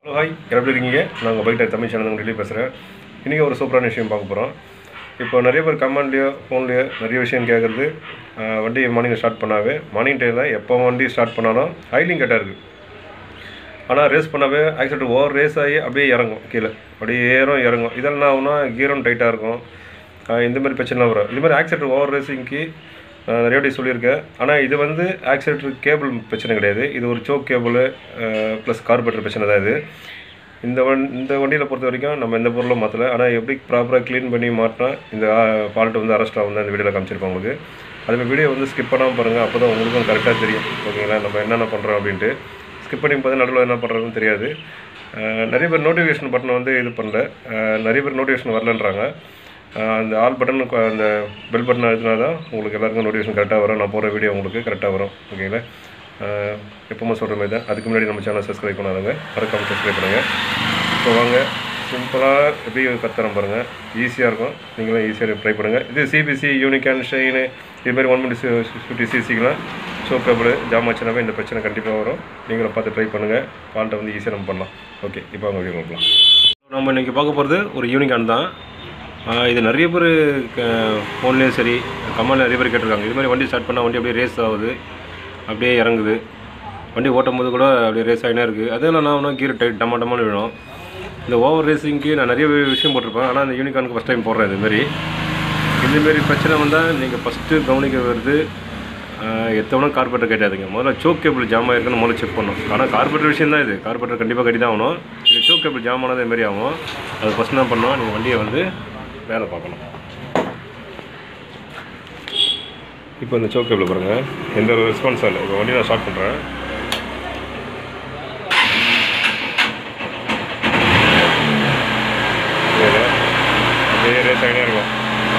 hi எப்படி இருக்கீங்க நான் உங்கள் bike type Tamil channel Delhi பேசுகிறேன் இன்றைக்கி ஒரு சூப்பரான விஷயம் பார்க்க போகிறோம் இப்போ நிறைய பேர் கமெண்ட்லேயோ ஃபோன்லேயோ நிறைய விஷயம் கேட்குறது ஆஹ், வண்டி மார்னிங் ஸ்டார்ட் பண்ணாவே மார்னிங் டைமில் எப்போ வண்டி ஸ்டார்ட் பண்ணாலும் ஐலிங் கட்டாக இருக்குது ஆனால் ரேஸ் பண்ணாவே ஆக்சிடென்ட் ஓவர் ரேஸ் ஆகி அப்படியே இறங்கும் கீழே அப்படியே ஏறும் இறங்கும் இதெல்லாம் என்ன ஆகும்னா கீரும் டைட்டாக இருக்கும் ஆஹ், இந்த மாதிரி பிரச்சனைலாம் வரும் இது மாதிரி ஆக்சிடென்ட் ஓவர் ரேசிங்க்கு நான் நிறைய வாட்டி சொல்லியிருக்கேன் ஆனால் இது வந்து ஆக்சிலேட்டர் கேபிள் பிரச்சனை கிடையாது இது ஒரு சோக் கேபிள் ப்ளஸ் கார்பரேட்டர் பிரச்சனை தான் இது இந்த வண் இந்த வண்டியில் பொறுத்த வரைக்கும் நம்ம எந்த பொருளும் மாற்றலை ஆனால் எப்படி ப்ராப்பராக க்ளீன் பண்ணி மாட்டினா இந்த ஃபால்ட் வந்து அரெஸ்ட் ஆகும் இந்த வீடியோவில் காமிச்சிருப்போம் உங்களுக்கு அதுமாதிரி வீடியோ வந்து ஸ்கிப் பண்ணாமல் பாருங்கள் அப்போ தான் உங்களுக்கும் கரெக்டாக தெரியும் ஓகேங்களா நம்ம என்னென்ன பண்ணுறோம் அப்படின்ட்டு ஸ்கிப் பண்ணி பார்த்து நடுவில் என்ன பண்ணுறதுன்னு தெரியாது அஹ் நிறைய பேர் நோட்டிஃபிகேஷன் பட்டனை வந்து இது பண்ணல அஹ் நிறைய பேர் நோட்டிஃபிகேஷன் வரலன்றாங்க அஹ் அந்த ஆல் பட்டன் அந்த பெல் பட்டன் அழுத்தினா தான் உங்களுக்கு எல்லாருக்கும் நோட்டிஃபிகேஷன் கரெக்டாக வரும் நான் போகிற வீடியோ உங்களுக்கு கரெக்டாக வரும் ஓகேங்களா அஹ் எப்பவுமே சொல்கிற மாதிரி தான் அதுக்கு முன்னாடி நம்ம சேனல் சப்ஸ்கிரைப் பண்ணாதுங்க மறக்காமல் சப்ஸ்கிரைப் பண்ணுங்கள் இப்போ வாங்க சிம்பிளாக எப்படி கத்துறோம் பாருங்கள் ஈஸியாக இருக்கும் நீங்களும் ஈஸியாக ட்ரை பண்ணுங்கள் இது சிபிசி யூனிகான் ஷைனு இதுமாரி ஒன் மினிட் ஃபிஃப்டி சிசிக்கெலாம் சோப் கேபிள் ஜாம் ஆச்சுனாவே இந்த பிரச்சனை கண்டிப்பாக வரும் நீங்களும் பார்த்து ட்ரை பண்ணுங்கள் ஃபால்ட்டை வந்து ஈஸியாக நம்ம பண்ணலாம் ஓகே இப்போ அவங்க வீடியோ பார்க்கலாம் நம்ம இன்றைக்கி பார்க்க போகிறது ஒரு யூனிகான் தான் ஆஹ் இது நிறைய பேர் ஃபோன்லேயும் சரி கமெண்ட்ல நிறைய பேர் கேட்டிருக்காங்க இது மாதிரி வண்டி ஸ்டார்ட் பண்ணால் வண்டி அப்படியே ரேஸ் ஆகுது அப்படியே இறங்குது வண்டி ஓட்டும் போது கூட அப்படியே ரேஸ் ஆகினே இருக்குது அதெல்லாம் நான் ஒன்றும் கீரை டைட் டமா டமான்னு விழும் இந்த ஓவர் ரேசிங்க்கு நான் நிறைய விஷயம் போட்டிருப்பேன் ஆனால் இந்த யூனிகானுக்கு ஃபஸ்ட் டைம் போடுறேன் இதுமாரி இந்தமாரி பிரச்சனை வந்தால் நீங்கள் ஃபஸ்ட்டு கவனிக்க வருது எத்தவனா கார்பரேட்டர் கேட்டாதுங்க முதல்ல சோக் கேபிள் ஜாம் ஆயிருக்குன்னு முதல்ல செக் பண்ணணும் ஆனால் கார்பரேட்டர் விஷயம் தான் இது கார்பரேட்டர் கண்டிப்பாக கட்டி தான் ஆகணும் இது சோக் கேபிள் ஜாம் ஆனது மாரி ஆகும் அது ஃபஸ்ட் என்ன பண்ணோம் நீங்கள் வண்டியை வந்து வேலை பார்க்கணும் இப்போ இந்த சோக் கேபிள் பாருங்கள் எந்த ஒரு ரெஸ்பான்ஸும் இல்லை இப்போ வண்டி நான் ஸ்டார்ட் பண்ணுறேன் அப்படியே ரேஸ் ஆகினே இருக்கும்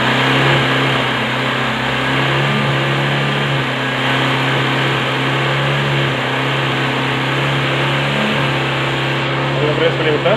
அதில் ப்ரெஸ் பண்ணி விட்டா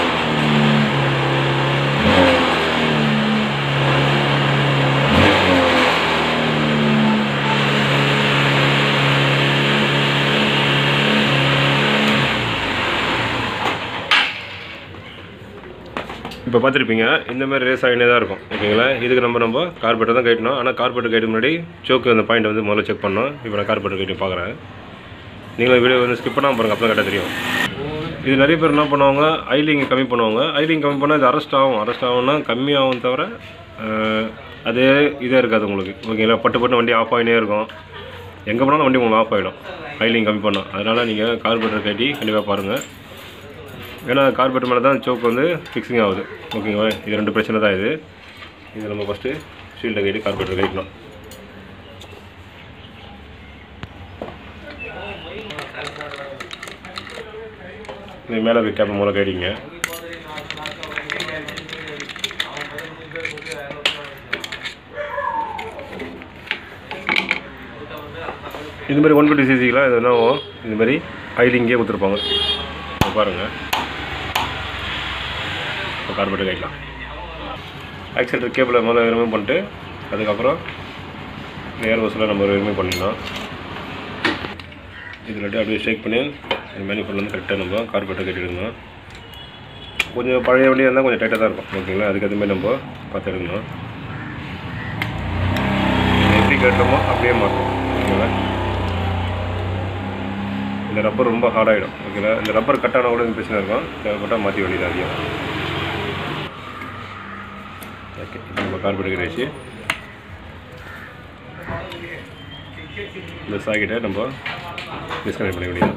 இப்போ பார்த்துருப்பீங்க இந்த மாதிரி ரேஸ் ஆகினே தான் இருக்கும் ஓகேங்களா இதுக்கு நம்ம நம்ம கார்பெட்டர் தான் கட்டணும் ஆனால் கார்பெட்டர் கட்டு முன்னாடி சோக்கு அந்த பாயிண்ட் வந்து முதல்ல செக் பண்ணோம் இப்போ நான் கார்பெட்டர் கட்டி பார்க்குறேன் நீங்களும் வீடியோ வந்து ஸ்கிப் பண்ணாமல் பாருங்கள் அப்போ தான் கரெக்டாக தெரியும் இது நிறைய பேர் என்ன பண்ணுவாங்க ஐலிங் கம்மி பண்ணுவாங்க ஐலிங் கம்மி பண்ணால் இது அரெஸ்ட் ஆகும் அரெஸ்ட் ஆகும்னா கம்மியாகும் தவிர அஹ், அதே இதே இருக்காது உங்களுக்கு ஓகேங்களா பட்டு பட்டு வண்டி ஆஃப் ஆகினே இருக்கும் எங்கே போனாலும் வண்டி உங்களுக்கு ஆஃப் ஆகிடும் ஐலிங் கம்மி பண்ணோம் அதனால் நீங்கள் கார்பெட்டர் கட்டி கண்டிப்பாக பாருங்கள் ஏன்னா கார்பெட் மேலே தான் சோக் வந்து ஃபிக்ஸிங் ஆகுது ஓகேங்களா இது ரெண்டு பிரச்சனை தான் இது இது நம்ம ஃபஸ்ட்டு ஷீல்டை கட்டி கார்பெட்டர் கட்டிக்கணும் இது மேலே போய் கேப்பை மூலம் கட்டிங்க இது மாதிரி ஒன் ஃபிஃப்டி சிசிக்கெலாம் இது என்ன ஆகும் இது மாதிரி ஐலிங்கே கொடுத்துருப்பாங்க இப்போ பாருங்கள் இப்போ கார்பெட்டர் கைட்லாம் ஆக்சிலேட்டர் கேபிளை முதல்ல ரிமூவ் பண்ணிட்டு அதுக்கப்புறம் ஏர் ஹோஸில் நம்ம ரிமூவ் பண்ணிடலாம் இதில் அப்படியே ஷேக் பண்ணி இந்த மேனிஃபோல்ட் வந்து கரெக்டாக நம்ம கார்பெட்டர் கட்டிடுங்க கொஞ்சம் பழைய வண்டியாக இருந்தால் கொஞ்சம் டைட்டாக தான் இருக்கும் ஓகேங்களா அதுக்கு அது மாதிரி நம்ம பார்த்து எடுக்கணும் எப்படி கட்டுறோமோ அப்படியே மாட்டோம் ஓகேங்களா இந்த ரப்பர் ரொம்ப ஹார்டாகிடும் ஓகேங்களா இந்த ரப்பர் கட் ஆனால் கூட இந்த பிரச்சனை இருக்கும் தேவைப்பட்டால் மாற்றி வேண்டியது அதிகம் ஓகே இப்போ நம்ம கார்பெட் கிடைச்சி இந்த சாக்கெட்டை நம்ம டிஸ்கனெக்ட் பண்ண வேண்டியது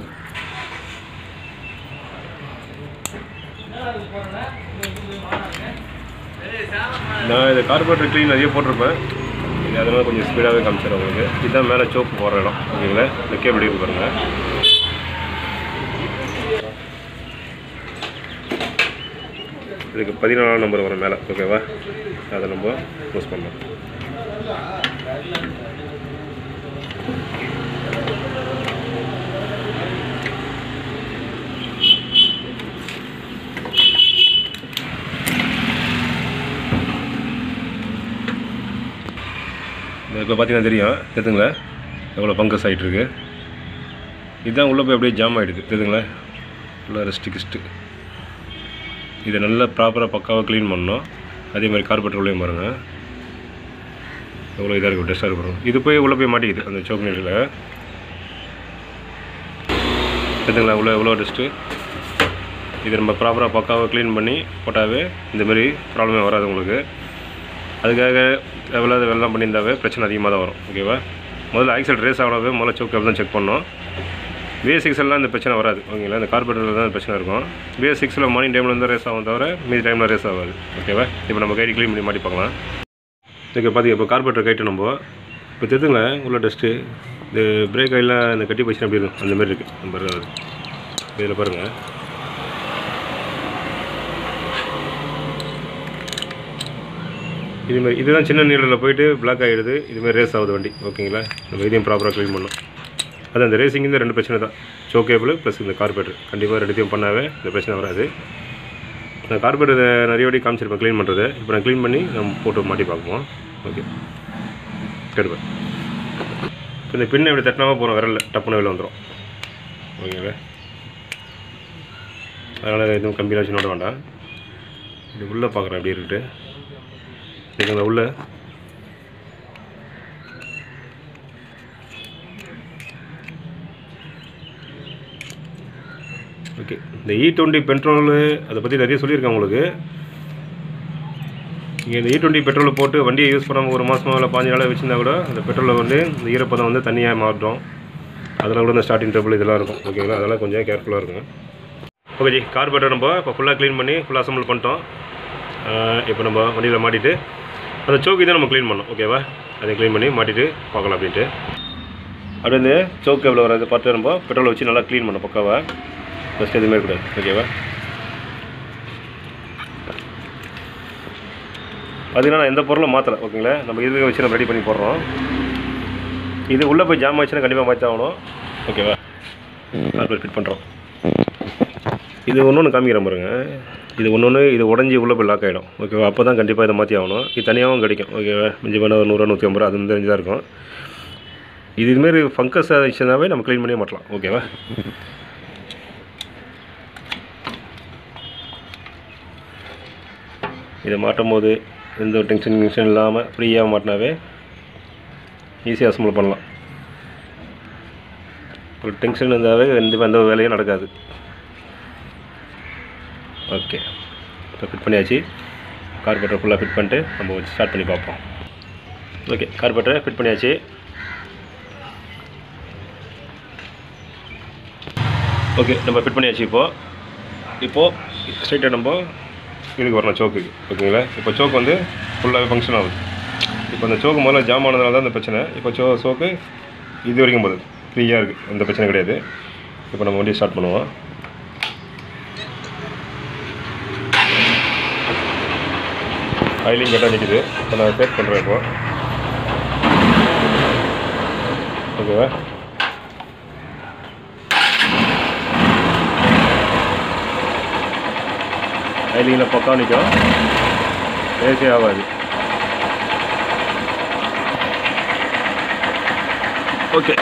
நான் இது கார்பரேட்டர் க்ளீன் நிறைய போட்டிருப்பேன் இது அதனால் கொஞ்சம் ஸ்பீடாகவே காமிச்சிடும் உங்களுக்கு இதுதான் மேலே சோப்பு போடுற இடம் ஓகேங்களா இந்த கேபிள் இருக்கு பாருங்க இதுக்கு பதினாலாம் நம்பர் வரும் மேலே ஓகேவா அதை நம்ம யூஸ் பண்ணலாம் இப்போ பார்த்தீங்கன்னா தெரியும் தெரியுதுங்களா எவ்வளோ பங்கஸ் ஆகிட்டு இருக்கு இதுதான் உள்ளே போய் அப்படியே ஜாம் ஆகிடுது தெரியுதுங்களா ஃபுல்லாக ரெஸ்ட்டு கிஸ்ட்டு இதை நல்லா ப்ராப்பராக பக்காவாக க்ளீன் பண்ணணும் அதே மாதிரி கார்பெட் உள்ளே பாருங்கள் எவ்வளோ இதாக இருக்கும் டெஸ்ட்டாக இருக்கும் இது போய் உள்ளே போய் மாட்டிக்குது அந்த சோக் நீரில் எதுங்களா உள்ள எவ்வளோ டெஸ்ட்டு இது நம்ம ப்ராப்பராக பக்காவாக க்ளீன் பண்ணி போட்டாவே இந்தமாரி ப்ராப்ளமே வராது உங்களுக்கு அதுக்காக எவ்வளோ வெள்ளம் பண்ணியிருந்தாவே பிரச்சனை அதிகமாக தான் வரும் ஓகேவா முதல்ல ஆக்சல் ரேஸ் ஆகவே முதல்ல சோக் தான் செக் பண்ணோம் பிஎஸ் சிக்ஸ்லாம் இந்த பிரச்சனை வராது ஓகேங்களா இந்த கார்பரேட்டரில் தான் இந்த பிரச்சனை இருக்கும் பிஎஸ் சிக்ஸில் மார்னிங் டைமில் வந்து ரேஸ் ஆகும் தவிர மீதி டைமில் ரேஸ் ஆகாது ஓகேவா இப்போ நம்ம கைடி க்ளீன் பண்ணி மாட்டி பார்க்கலாம் ஓகே பார்த்தீங்க இப்போ கார்பரேட்டர் கைட்டு நம்ம இப்போ தெரிஞ்சுங்களேன் உள்ள டஸ்ட்டு இந்த பிரேக் ஆயிலாம் இந்த கட்டி போச்சுன்னா அப்படி இருக்கும் அந்த மாதிரி இருக்குது நம்ம பாருங்க இதில் பாருங்கள் இதுமாதிரி இதுதான் சின்ன நீரில் போயிட்டு பிளாக் ஆகிடுது இதுமாதிரி ரேஸ் ஆகுது வண்டி ஓகேங்களா நம்ம இதையும் ப்ராப்பராக க்ளீன் பண்ணணும் அது அந்த ரேசிங் இந்த ரெண்டு பிரச்சனை தான் சோக் கேபிள் ப்ளஸ் இந்த கார்பரேட்டர் கண்டிப்பாக ரெண்டுத்தையும் பண்ணாவே இந்த பிரச்சனை வராது நான் கார்பரேட்டர் நிறைய வாட்டி காமிச்சிருப்பேன் க்ளீன் பண்ணுறது இப்போ நான் க்ளீன் பண்ணி நம்ம போட்டு மாட்டி பார்ப்போம் ஓகே கெடுப்பேன் இப்போ இந்த பின்னை இப்படி தட்டினாமல் போகிறோம் விரலில் டப்புன்னு வெளில வந்துடும் ஓகேவா அதனால் எதுவும் கம்பியில் வச்சு நோட வேண்டாம் இது உள்ளே பார்க்குறேன் எப்படி இருக்குட்டு இதுங்க உள்ள ஓகே இந்த இ டுவெண்ட்டி பெட்ரோலு அதை பற்றி நிறைய சொல்லியிருக்கேன் உங்களுக்கு நீங்கள் இந்த இ டுவெண்ட்டி பெட்ரோல் போட்டு வண்டியை யூஸ் பண்ணாமல் ஒரு மாதமாக இல்லை பாஞ்சு நாளாக வச்சுருந்தா கூட அந்த பெட்ரோலில் வந்து இந்த ஈரப்பதம் வந்து தனியாக மாட்டும் அதில் கூட இந்த ஸ்டார்டிங் ட்ரபிள் இதெல்லாம் இருக்கும் ஓகேங்களா அதெல்லாம் கொஞ்சம் கேர்ஃபுல்லாக இருக்குங்க ஓகே ஜி கார்பரேட்டர் நம்ம இப்போ ஃபுல்லாக க்ளீன் பண்ணி ஃபுல்லாக அசம்பிள் பண்ணிட்டோம் ஆஹ் இப்போ நம்ம வண்டியில் மாட்டிட்டு அந்த சோக்கு தான் நம்ம க்ளீன் பண்ணோம் ஓகேவா அதை க்ளீன் பண்ணி மாட்டிட்டு பார்க்கலாம் அப்படின்ட்டு அப்படியே இந்த சோக்கு எவ்வளோ வராது பார்த்து நம்ம பெட்ரோலை வச்சு நல்லா க்ளீன் பண்ணோம் பக்காவா ஃபஸ்ட் எதுவுமே கூடாது ஓகேவா பார்த்தீங்கன்னா நான் எந்த பொருளும் மாற்றலை ஓகேங்களா நம்ம இதுக்கு வச்சு நம்ம ரெடி பண்ணி போடுறோம் இது உள்ளே போய் ஜாம் ஆச்சுன்னா கண்டிப்பாக மாற்றி ஆகணும் ஓகேவா கார்பரேட் ஃபிட் பண்ணுறோம் இது ஒன்று ஒன்று காமிக்கிறேன் பாருங்க இது ஒன்று ஒன்று இது உடஞ்சி உள்ளே போய் லாக் ஆகிடும் ஓகேவா அப்போ தான் கண்டிப்பாக இதை மாற்றி ஆகணும் இது தனியாகவும் கிடைக்கும் ஓகேவா மிஞ்சி பண்ண ஒரு நூறுரூவா நூற்றி ஐம்பது ரூபா அது வந்து தெரிஞ்சு தான் இருக்கும் இது இதுமாரி ஃபங்கஸ் ஆச்சுனாவே நம்ம க்ளீன் பண்ணி மாட்டலாம் ஓகேவா இதை மாட்டும் போது எந்த ஒரு டென்ஷன் டென்ஷன் இல்லாமல் ஃப்ரீயாக மாட்டினாவே ஈஸியாக அசம்பிள் பண்ணலாம் ஒரு டென்ஷன் இருந்தாவே எந்த எந்த வேலையும் நடக்காது ஓகே இப்போ ஃபிட் பண்ணியாச்சு கார்பரேட்டர் ஃபுல்லாக ஃபிட் பண்ணிட்டு நம்ம வச்சு ஸ்டார்ட் பண்ணி பார்ப்போம் ஓகே கார்பரேட்டரை ஃபிட் பண்ணியாச்சு ஓகே நம்ம ஃபிட் பண்ணியாச்சு இப்போது இப்போது ஸ்ட்ரைட்டாக நம்ம இதுக்கு வரணும் சோக்குக்கு ஓகேங்களா இப்போ சோக்கு வந்து ஃபுல்லாகவே ஃபங்க்ஷன் ஆகுது இப்போ அந்த சோக்கு முதல்ல ஜாம் ஆனதுனால தான் இந்த பிரச்சனை இப்போ சோ சோக்கு இது வரைக்கும் போகுது ஃப்ரீயாக இருக்குது எந்த பிரச்சனை கிடையாது இப்போ நம்ம வண்டியை ஸ்டார்ட் பண்ணுவோம் ஆயிலிங் கரெக்டாக நிற்கிது இப்போ நான் பேக் பண்ணுறேன் இப்போ ஓகேவா ஆயிலிங்கில் பக்கம் நிற்கும் ஏசி ஆகாது ஓகே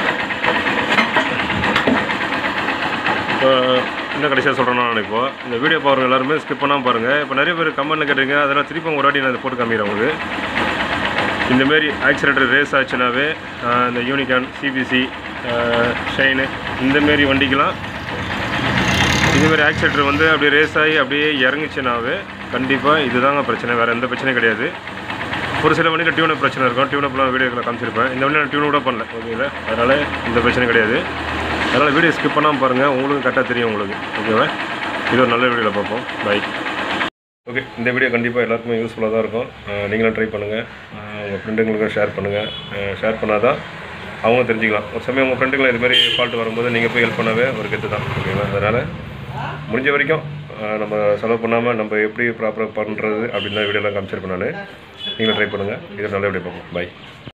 இப்போ இன்னும் கடைசியாக சொல்கிறேன்னா நான் இப்போ இந்த வீடியோ பாருங்கள் எல்லாருமே ஸ்கிப் பண்ணாமல் பாருங்கள் இப்போ நிறைய பேர் கமெண்ட்டில் கேட்டிருங்க அதெல்லாம் திருப்பி ஒரு வாட்டி நான் இதை போட்டு காமிக்கிறேன் உங்களுக்கு இந்தமாரி ஆக்சிலேட்டர் ரேஸ் ஆச்சுனாவே ஆஹ், இந்த யூனிகான் சிபிசி ஷைனு இந்தமாரி வண்டிக்கெலாம் இதுமாரி ஆக்சிலேட்டர் வந்து அப்படியே ரேஸ் ஆகி அப்படியே இறங்குச்சுனாவே கண்டிப்பாக இதுதாங்க பிரச்சனை வேறு எந்த பிரச்சனையும் கிடையாது ஒரு சில வண்டியில் டியூனப் பிரச்சனை இருக்கும் டியூனப்லாம் வீடியோக்களை காமிச்சிருப்பேன் இந்த வண்டி நான் டியூன் கூட பண்ணல ஓகேங்களா அதனால் இந்த பிரச்சனை கிடையாது அதனால் வீடியோ ஸ்கிப் பண்ணாமல் பாருங்கள் உங்களுக்கும் கரெக்டாக தெரியும் உங்களுக்கு ஓகேவா இது ஒரு நல்ல வீடியோவில் பார்ப்போம் பை ஓகே இந்த வீடியோ கண்டிப்பாக எல்லாருக்குமே யூஸ்ஃபுல்லாக தான் இருக்கும் அஹ் நீங்களும் ட்ரை பண்ணுங்கள் உங்கள் ஃப்ரெண்டுங்களுக்கும் ஷேர் பண்ணுங்கள் ஷேர் பண்ணால் தான் அவங்க தெரிஞ்சுக்கலாம் ஒரு சமயம் உங்கள் ஃப்ரெண்டுங்களை இதுமாரி ஃபால்ட் வரும்போது நீங்கள் போய் ஹெல்ப் பண்ணவே ஒரு கெத்து தான் ஓகேங்களா அதனால் முடிஞ்ச வரைக்கும் அஹ் நம்ம செலவு பண்ணாமல் நம்ம எப்படி ப்ராப்பராக பண்ணுறது அப்படின்னு தான் வீடியோலாம் காமிச்சிருப்பேன் நான் நீங்களும் ட்ரை பண்ணுங்கள் இது நல்ல வீடியோ பார்ப்போம் பை